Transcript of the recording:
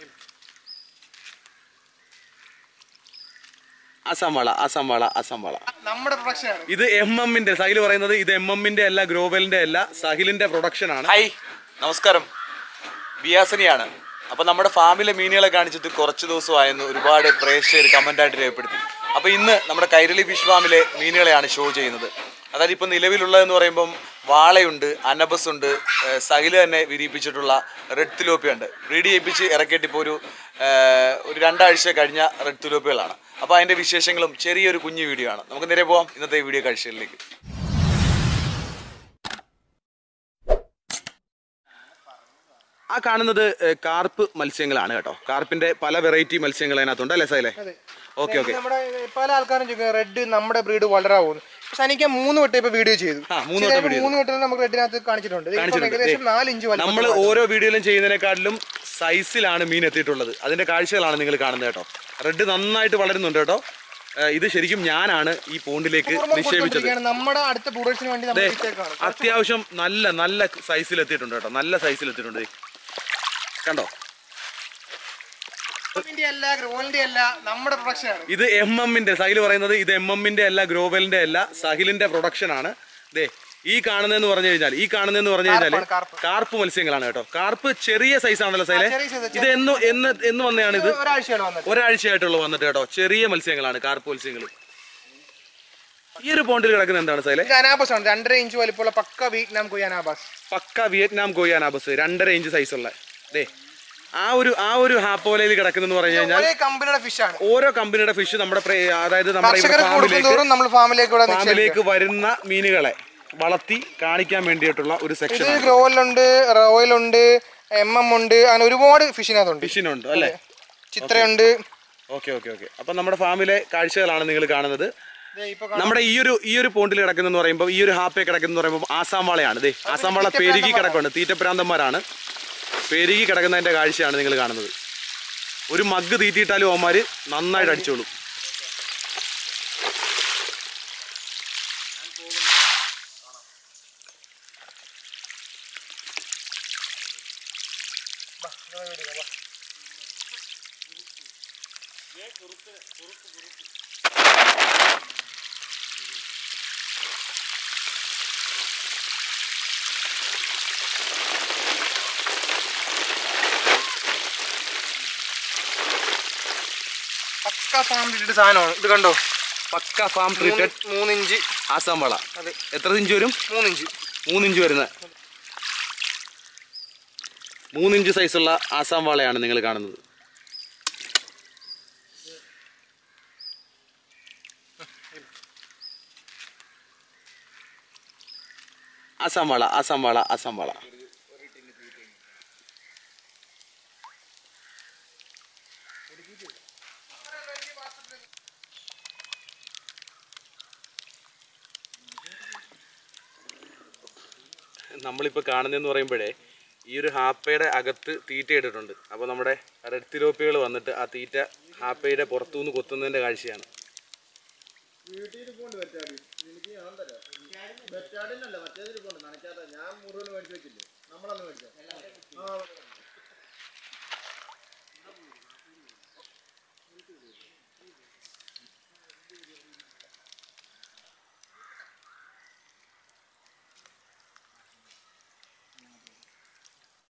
അസംവാള അസംവാള അസംവാള നമ്മുടെ പ്രൊഡക്ഷനാണ് ഇത് എം എമ്മിന്റെ സഹിൽ പറയുന്നത് ഇത് എം എമ്മിന്റെ അല്ല ഗ്രോവലിന്റെ അല്ല സഹിലിന്റെ പ്രൊഡക്ഷൻ ആണ് ഹായ് നമസ്കാരം ബിയാസനിയാണ് അപ്പൊ നമ്മുടെ ഫാമിലെ മീനുകളെ കാണിച്ചിട്ട് കുറച്ച് ദിവസമായെന്ന് ഒരുപാട് പ്രേക്ഷകർ കമന്റായിട്ട് രേഖപ്പെടുത്തി അപ്പൊ ഇന്ന് നമ്മുടെ കൈരളി ഫിഷ് ഫാമിലെ മീനുകളെയാണ് ഷോ ചെയ്യുന്നത് അതായത് ഇപ്പൊ നിലവിലുള്ളതെന്ന് പറയുമ്പം വാളയുണ്ട് അനബസ് ഉണ്ട് ഏഹ് സഹില് തന്നെ വിരിയിപ്പിച്ചിട്ടുള്ള റെഡ് തിലോപ്പിയ ഉണ്ട് ബ്രീഡ് ചെയ്യിപ്പിച്ച് ഇറക്കിയിട്ട് ഇപ്പോൾ ഒരു ഏഹ് ഒരു രണ്ടാഴ്ച കഴിഞ്ഞ റെഡ് തിലോപ്പികളാണ് അപ്പോൾ അതിന്റെ വിശേഷങ്ങളും ചെറിയൊരു കുഞ്ഞു വീഡിയോ ആണ് നമുക്ക് നേരെ പോവാം ഇന്നത്തെ വീഡിയോ കാഴ്ചകളിലേക്ക് ആ കാണുന്നത് ഏഹ്, കാർപ്പ് മത്സ്യങ്ങളാണ് കേട്ടോ കാർപ്പിന്റെ പല വെറൈറ്റി മത്സ്യങ്ങൾ അതിനകത്തുണ്ട് അല്ലേ സൈലെ ഓക്കെ ഓക്കെ നമ്മുടെ പല ആൾക്കാരും ചോദിക്കും റെഡ് നമ്മുടെ ബ്രീഡ് വളരാവുന്നു പക്ഷെ എനിക്ക് മൂന്ന് വട്ടം ഇപ്പൊ വീഡിയോ ചെയ്തു ആ, മൂന്ന് ശരി, വട്ടം video മൂന്ന് വട്ടം നമുക്ക് റെഡിനകത്ത് കാണിച്ചിട്ടുണ്ട് ഇത് ഇപ്പം കാണിച്ചിട്ടുണ്ട്. ഏകദേശം നാല് ഇഞ്ച് വലിപ്പം നമ്മൾ ഓരോ വീഡിയോയിലും ചെയ്യുന്നതിനെക്കാട്ടിലും സൈസിലാണ് മീൻ എത്തിയിട്ടുള്ളത് അതിന്റെ കാഴ്ചകളാണ് നിങ്ങൾ കാണുന്നത് കേട്ടോ റെഡ് നന്നായിട്ട് വളരുന്നുണ്ട് കേട്ടോ ഏഹ്, ഇത് ശരിക്കും ഞാനാണ് ഈ പോണ്ടിലേക്ക് നിക്ഷേപിച്ചത് കൊടുത്തോണ്ടിരിക്കുകയാണ്. നമ്മുടെ അടുത്ത ബ്രൂഡേഴ്സിന് വേണ്ടി നമ്മൾ ഇട്ടേക്കാണ് അത്യാവശ്യം നല്ല നല്ല സൈസിൽ എത്തിയിട്ടുണ്ട് കേട്ടോ നല്ല സൈസിൽ എത്തിയിട്ടുണ്ട് ദേ. കണ്ടോ ഗ്രോവിന്റെ അല്ല ഗ്രോവലിന്റെ അല്ല നമ്മുടെ പ്രൊഡക്ഷനാണ് ഇത് എം എമ്മിന്റെ സഹിൽ പറയുന്നത് ഇത് എം എമ്മിന്റെ അല്ല ഗ്രോവലിന്റെ അല്ല സഹിലിന്റെ പ്രൊഡക്ഷൻ ആണ് ദേ ഈ കാണുന്നതെന്ന് പറഞ്ഞു കഴിഞ്ഞാൽ ഈ കാണുന്നതെന്ന് പറഞ്ഞു കഴിഞ്ഞാൽ കാർപ്പാണ്, കാർപ്പ്. കാർപ്പ് മത്സ്യങ്ങളാണ് കേട്ടോ കാർപ്പ് ചെറിയ സൈസ് ആണല്ലോ സൈലെ ചെറിയ size, ഇത് എന്ന് എന്ന് എന്ന് വന്നെയാണ് ഇത് ഒരാഴ്ചയാണ് വന്നത് ഒരാഴ്ചയായിട്ടുള്ള വന്നിട്ട് കേട്ടോ ചെറിയ മത്സ്യങ്ങളാണ് കാർപ്പ് മത്സ്യങ്ങൾ ഈ ഒരു പോണ്ടിൽ കിടക്കുന്ന എന്താണ് സൈലെ ഇത് അനാബസ് ആണ് രണ്ടര ഇഞ്ച് വലിപ്പമുള്ള പക്ക വിയറ്റ്നാം കൊയ്യ അനാബാസ് പക്ക വിയറ്റ്നാം കൊയ്യാനാ ബസ് രണ്ടര ഇഞ്ച് സൈസ് ഉള്ള ദേ ആ ഒരു ആ ഒരു ഹാപ്പോലയിൽ കിടക്കുന്നെന്ന് പറഞ്ഞു കഴിഞ്ഞാൽ ഒരേ കമ്പനിയുടെ ഫിഷ് ആണ് ഓരോ കമ്പനിയുടെ ഫിഷ് നമ്മുടെ പ്രേ- അതായത് നമ്മുടെ ഇവിടെ കർഷകർക്ക് ഫാമിലേക്ക് കൊടുക്കുന്തോറും നമ്മൾ ഫാമിലേക്ക് ഇവിടെ നിക്ഷേപിക്കും. ഫാമിലേക്ക് വരുന്ന മീനുകളെ വളർത്തി കാണിക്കാൻ വേണ്ടിയിട്ടുള്ള ഒരു സെക്ഷൻ ഇത് ഗ്രോവലുണ്ട് റോയലുണ്ട് എം എം ഉണ്ട് അങ്ങനെ ഒരുപാട് ഫിഷിനകത്തുണ്ട് ഫിഷിനുണ്ട് അല്ലേ ചിത്രയുണ്ട് ഓക്കെ ഓക്കെ ഓക്കെ അപ്പൊ നമ്മുടെ ഫാമിലെ കാഴ്ചകളാണ് നിങ്ങൾ കാണുന്നത് ദേ ഇപ്പൊ നമ്മുടെ ഈ ഒരു ഈ ഒരു പോണ്ടിൽ കിടക്കുന്നെന്ന് പറയുമ്പോൾ ഈ ഒരു ഹാപ്പേ കിടക്കുന്ന പറയുമ്പോൾ ആസാം വാളയാണ് ദേ ആസാം വാള പെരുകി കിടക്കുന്നുണ്ട് തീറ്റപ്രാന്തന്മാരാണ് പെരുകി കിടക്കുന്നതിന്റെ കാഴ്ചയാണ് നിങ്ങൾ കാണുന്നത് ഒരു മഗ് തീറ്റിയിട്ടാലും അവന്മാര് നന്നായിട്ട് അടിച്ചോളും പക്ക ഫാം ഇട്ടിട്ട് സാധനമാണ് ഇത് കണ്ടോ പക്ക ഫാം ട്രീറ്റഡ് മൂന്നിഞ്ച് ആസാം വാള അതെ എത്ര ഇഞ്ച് വരും മൂന്നിഞ്ച് മൂന്നിഞ്ച് വരുന്ന മൂന്നിഞ്ച് സൈസുള്ള ആസാം വാളയാണ് നിങ്ങൾ കാണുന്നത് ആസാം വാള ആസാം വാള ആസാം വാള നമ്മളിപ്പോൾ കാണുന്നതെന്ന് പറയുമ്പോഴേ ഈ ഒരു ഹാപ്പയുടെ അകത്ത് തീറ്റ ഇട്ടിട്ടുണ്ട് അപ്പോൾ നമ്മുടെ റെഡ് തിലോപ്പികൾ വന്നിട്ട് ആ തീറ്റ ഹാപ്പയുടെ പുറത്തുനിന്ന് കൊത്തുന്നതിൻ്റെ കാഴ്ചയാണ്